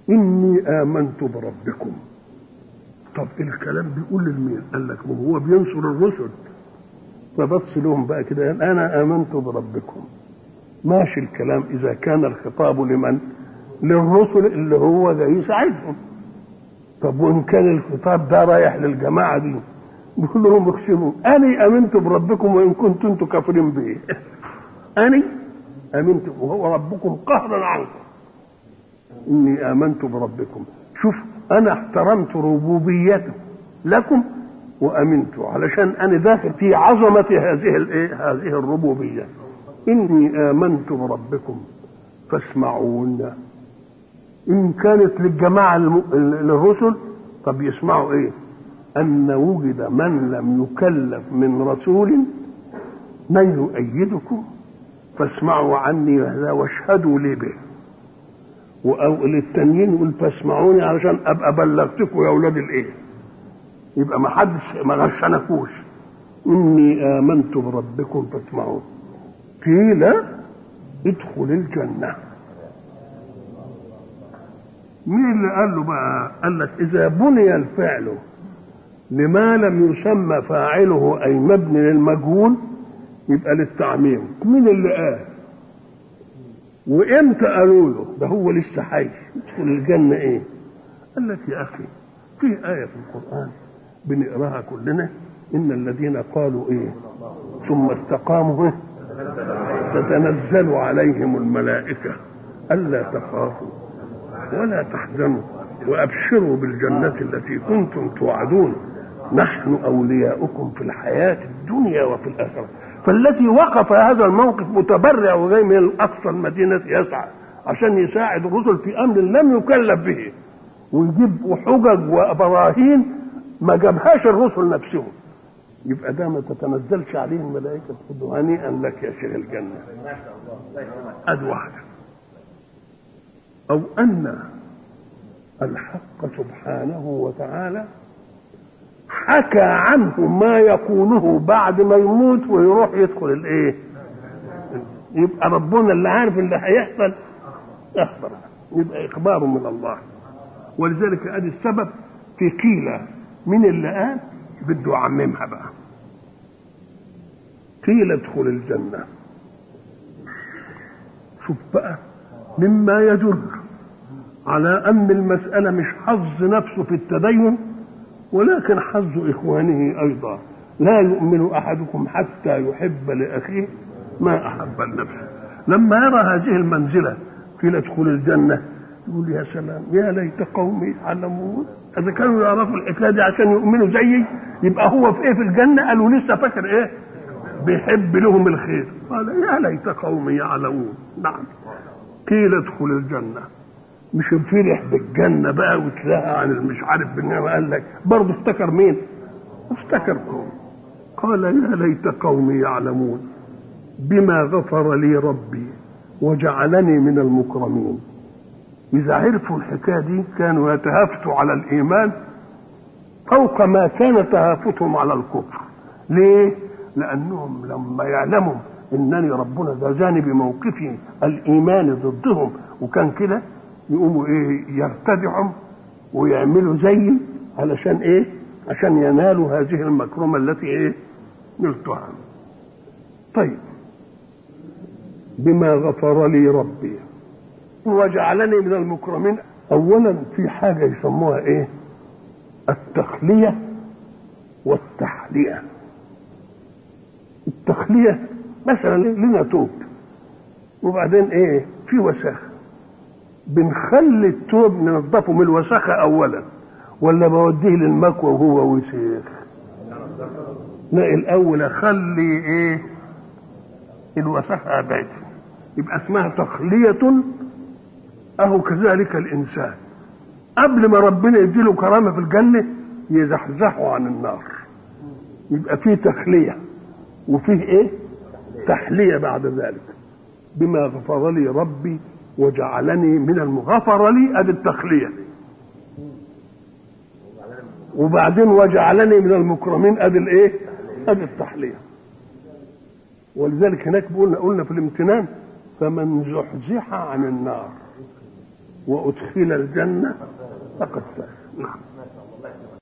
إني آمنت بربكم طب الكلام بيقول لمين؟ قال لك هو بينصر الرسل فبص لهم بقى كده قال أنا آمنت بربكم ماشي الكلام إذا كان الخطاب لمن؟ للرسل اللي هو جاي يساعدهم طب وإن كان الخطاب ده رايح للجماعة دي بيقول لهم اخشبوا أني آمنت بربكم وإن كنتم انتم كافرين به أني آمنت وهو ربكم قهرا عنكم إني آمنت بربكم شوف أنا احترمت ربوبيته لكم وأمنت علشان أنا داخل في عظمة هذه الإيه هذه الربوبية إني آمنت بربكم فاسمعون إن كانت للجماعة الم... للرسل طب يسمعوا إيه؟ أن وجد من لم يكلف من رسول من يؤيدكم فاسمعوا عني هذا واشهدوا لي به او للتانيين يقول فاسمعوني علشان ابقى بلغتكم يا اولاد الايه يبقى ما حدش ما غشنكوش اني امنت بربكم فاسمعون قيل ادخل الجنه مين اللي قال له بقى قال لك اذا بني الفعل لما لم يسمى فاعله اي مبني للمجهول يبقى للتعميم مين اللي قال وامتى قالوا له ده هو لسه حي يدخل الجنه ايه قال لك يا اخي في ايه في القران بنقراها كلنا ان الذين قالوا ايه ثم استقاموا إيه؟ تتنزل عليهم الملائكه الا تخافوا ولا تحزنوا وابشروا بالجنه التي كنتم توعدون نحن اولياؤكم في الحياه الدنيا وفي الاخره فالذي وقف هذا الموقف متبرع وجاي من اقصى المدينه يسعى عشان يساعد الرسل في امر لم يكلف به ويجيب حجج وبراهين ما جابهاش الرسل نفسهم يبقى ده ما تتنزلش عليه الملائكه تقول هنيئا لك يا شيخ الجنه اد واحده او ان الحق سبحانه وتعالى حكى عنه ما يقوله بعد ما يموت ويروح يدخل الايه يبقى ربنا اللي عارف اللي هيحصل اخبر يبقى اخبار من الله ولذلك ادي السبب في قيل من اللي قال بده يعممها بقى قيل ادخل الجنة شوف بقى مما يدل على أن المسألة مش حظ نفسه في التدين ولكن حظ إخوانه أيضا لا يؤمن أحدكم حتى يحب لأخيه ما أحب لنفسه لما يرى هذه المنزلة قيل ادخل الجنة يقول يا سلام يا ليت قومي يعلمون إذا كانوا يعرفوا الحكاية دي عشان يؤمنوا زيي يبقى هو في إيه في الجنة قالوا لسه فاكر إيه بيحب لهم الخير قال يا ليت قومي يعلمون نعم قيل ادخل الجنة مش فرح بالجنة بقى وتلاها عن المش عارف بالنعمة قال لك برضه افتكر مين؟ افتكر قوم قال يا ليت قومي يعلمون بما غفر لي ربي وجعلني من المكرمين إذا عرفوا الحكاية دي كانوا يتهافتوا على الإيمان فوق ما كان تهافتهم على الكفر ليه؟ لأنهم لما يعلموا إنني ربنا جازاني بموقفي الإيماني ضدهم وكان كده يقوموا إيه يرتدعوا ويعملوا زيي علشان إيه؟ عشان ينالوا هذه المكرمة التي إيه؟ نلتها طيب بما غفر لي ربي وجعلني من المكرمين اولا في حاجه يسموها ايه التخليه والتحليه التخليه مثلا لنا توب وبعدين ايه في وساخه بنخلي التوب ننضفه من الوساخه اولا ولا بوديه للمكوى وهو وسيخ لا الاول اخلي ايه الوساخه ابعد يبقى اسمها تخليه اهو كذلك الانسان قبل ما ربنا يديله كرامه في الجنه يزحزحه عن النار يبقى فيه تخليه وفيه ايه تحليه بعد ذلك بما غفر لي ربي وجعلني من المغفر لي ادي التخليه وبعدين وجعلني من المكرمين ادي الايه ادي التحليه ولذلك هناك قلنا قلنا في الامتنان فمن زحزح عن النار وأدخل الجنة فقد فاز نعم